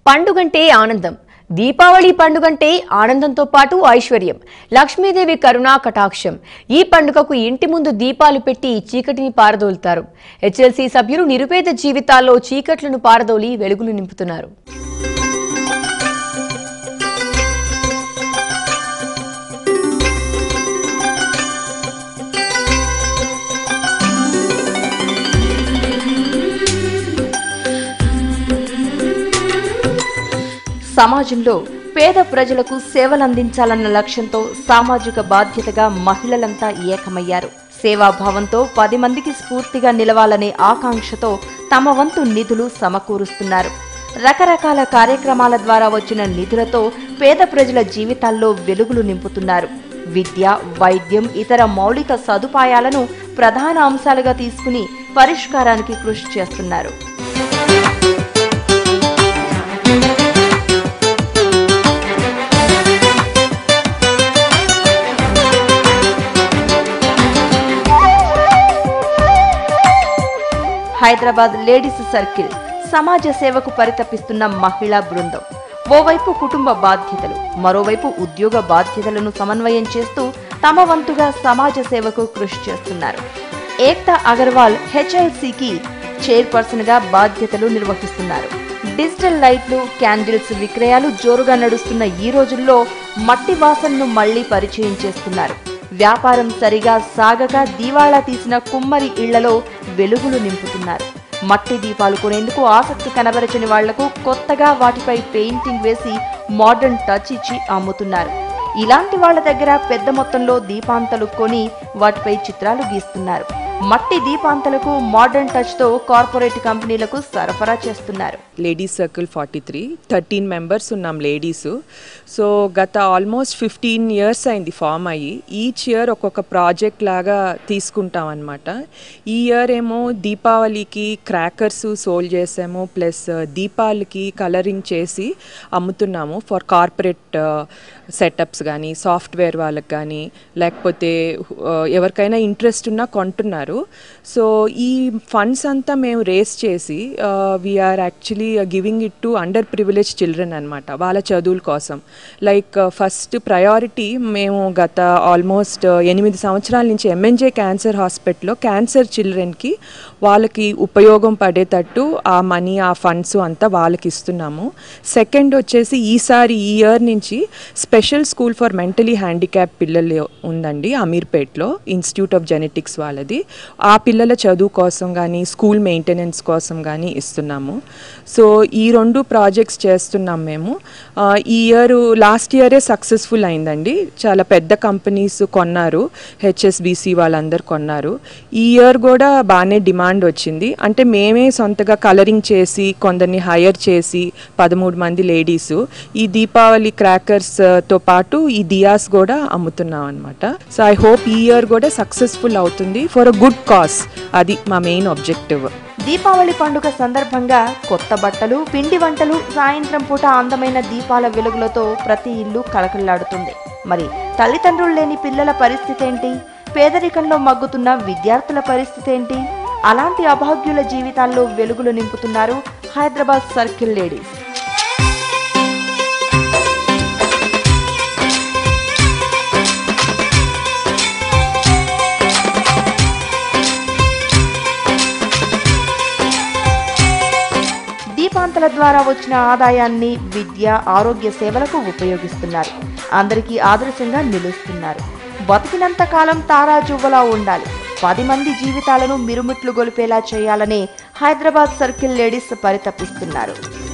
పండుగంటే ఆనందం దీపావళి పండుగంటే ఆనందంతో పాటు ఐశ్వర్యం లక్ష్మీదేవి కరుణా కటాక్షం ఈ పండుగకు ఇంటి ముందు దీపాలు పెట్టి చీకటిని పారదోలుతారు హెచ్ఎల్సీ సభ్యులు నిరుపేద జీవితాల్లో చీకట్లను పారదోలి వెలుగులు నింపుతున్నారు సమాజంలో పేద ప్రజలకు సేవలందించాలన్న లక్ష్యంతో సామాజిక బాధ్యతగా మహిళలంతా ఏకమయ్యారు సేవాభావంతో పది మందికి స్ఫూర్తిగా నిలవాలనే ఆకాంక్షతో తమ వంతు నిధులు సమకూరుస్తున్నారు రకరకాల కార్యక్రమాల ద్వారా వచ్చిన నిధులతో పేద ప్రజల జీవితాల్లో వెలుగులు నింపుతున్నారు విద్య వైద్యం ఇతర మౌలిక సదుపాయాలను ప్రధాన అంశాలుగా తీసుకుని పరిష్కారానికి కృషి చేస్తున్నారు హైదరాబాద్ లేడీస్ సర్కిల్ సమాజ సేవకు పరితపిస్తున్న మహిళా బృందం ఓవైపు కుటుంబ బాధ్యతలు మరోవైపు ఉద్యోగ బాధ్యతలను సమన్వయం చేస్తూ తమ వంతుగా సమాజ సేవకు కృషి చేస్తున్నారు ఏక్తా అగర్వాల్ హెచ్ఎల్సికి చైర్పర్సన్ గా బాధ్యతలు నిర్వహిస్తున్నారు డిజిటల్ లైట్లు క్యాండిల్స్ విక్రయాలు జోరుగా నడుస్తున్న ఈ రోజుల్లో మట్టి వాసనను మళ్లీ పరిచయం చేస్తున్నారు వ్యాపారం సరిగా సాగక దీవాళా తీసిన కుమ్మరి ఇళ్లలో వెలుగులు నింపుతున్నారు మట్టి దీపాలు కొనేందుకు ఆసక్తి కనబరచని వాళ్లకు కొత్తగా వాటిపై పెయింటింగ్ వేసి మోడర్న్ టచ్ ఇచ్చి అమ్ముతున్నారు ఇలాంటి వాళ్ళ దగ్గర పెద్ద మొత్తంలో దీపాంతలు కొని వాటిపై చిత్రాలు గీస్తున్నారు మట్టి దీపాంతలకు మోడర్న్ టచ్ తో కార్పొరేట్ కంపెనీలకు సరఫరా చేస్తున్నారు ladies circle forty three thirteen members ఉన్నాం లేడీస్ సో గత ఆల్మోస్ట్ ఫిఫ్టీన్ ఇయర్స్ అయింది ఫామ్ అయ్యి ఈచ్ ఇయర్ ఒక్కొక్క ప్రాజెక్ట్ లాగా తీసుకుంటాం అనమాట ఈ ఇయర్ ఏమో దీపావళికి క్రాకర్స్ సోల్ చేసాము ప్లస్ దీపాలకి కలరింగ్ చేసి అమ్ముతున్నాము ఫర్ కార్పొరేట్ సెటప్స్ కానీ సాఫ్ట్వేర్ వాళ్ళకి కానీ లేకపోతే ఆ, ఎవరికైనా ఇంట్రెస్ట్ ఉన్నా కొంటున్నారు సో ఈ ఫండ్స్ అంతా మేము రేస్ చేసి we're actually giving it to under privilege children అనమాట వాళ్ళ చదువుల కోసం లైక్ ఫస్ట్ ప్రయారిటీ మేము గత ఆల్మోస్ట్ ఎనిమిది సంవత్సరాల నుంచి ఎంఎన్జే క్యాన్సర్ హాస్పిటల్లో క్యాన్సర్ చిల్డ్రన్కి వాళ్ళకి ఉపయోగం పడేటట్టు ఆ మనీ ఆ ఫండ్స్ అంతా వాళ్ళకి ఇస్తున్నాము సెకండ్ వచ్చేసి ఈసారి ఈ ఇయర్ నుంచి special school for mentally handicap పిల్లలు ఉందండి అమీర్పేట్లో ఇన్స్టిట్యూట్ ఆఫ్ జెనెటిక్స్ వాళ్ళది ఆ పిల్లల చదువు కోసం కానీ స్కూల్ మెయింటెనెన్స్ కోసం కానీ ఇస్తున్నాము సో ఈ రెండు ప్రాజెక్ట్స్ చేస్తున్నాం మేము ఆ, ఈ ఇయర్ లాస్ట్ ఇయరే సక్సెస్ఫుల్ అయిందండి చాలా పెద్ద కంపెనీస్ కొన్నారు హెచ్ఎస్బిసి వాళ్ళందరూ కొన్నారు ఈ ఇయర్ కూడా బాగానే డిమాండ్ వచ్చింది అంటే మేమే సొంతగా కలరింగ్ చేసి కొందరిని హైర్ చేసి పదమూడు మంది లేడీస్ ఈ దీపావళి క్రాకర్స్ తో పాటు ఈ దియాస్ కూడా అమ్ముతున్నాం అనమాట సో ఐ హోప్ ఈ ఇయర్ కూడా సక్సెస్ఫుల్ అవుతుంది ఫర్ అ గుడ్ కాస్ అది మా మెయిన్ ఆబ్జెక్టివ్ దీపావళి పండుగ సందర్భంగా కొత్త బట్టలు పిండి వంటలు సాయంత్రం పూట అందమైన దీపాల వెలుగులతో ప్రతి ఇల్లు కళకళలాడుతుంది మరి తల్లిదండ్రులు లేని పిల్లల పరిస్థితి ఏంటి పేదరికంలో మగ్గుతున్న విద్యార్థుల పరిస్థితి ఏంటి అలాంటి అభాగ్యుల జీవితాల్లో వెలుగులు నింపుతున్నారు హైదరాబాద్ సర్కిల్ లేడీస్ దీపాంతల ద్వారా వచ్చిన ఆదాయాన్ని విద్య ఆరోగ్య సేవలకు ఉపయోగిస్తున్నారు అందరికీ ఆదర్శంగా నిలుస్తున్నారు బతికినంత కాలం తారాజువ్వలా ఉండాలి పది మంది జీవితాలను మిరుమిట్లు గొలిపేలా చేయాలనే హైదరాబాద్ సర్కిల్ లేడీస్ పరితపిస్తున్నారు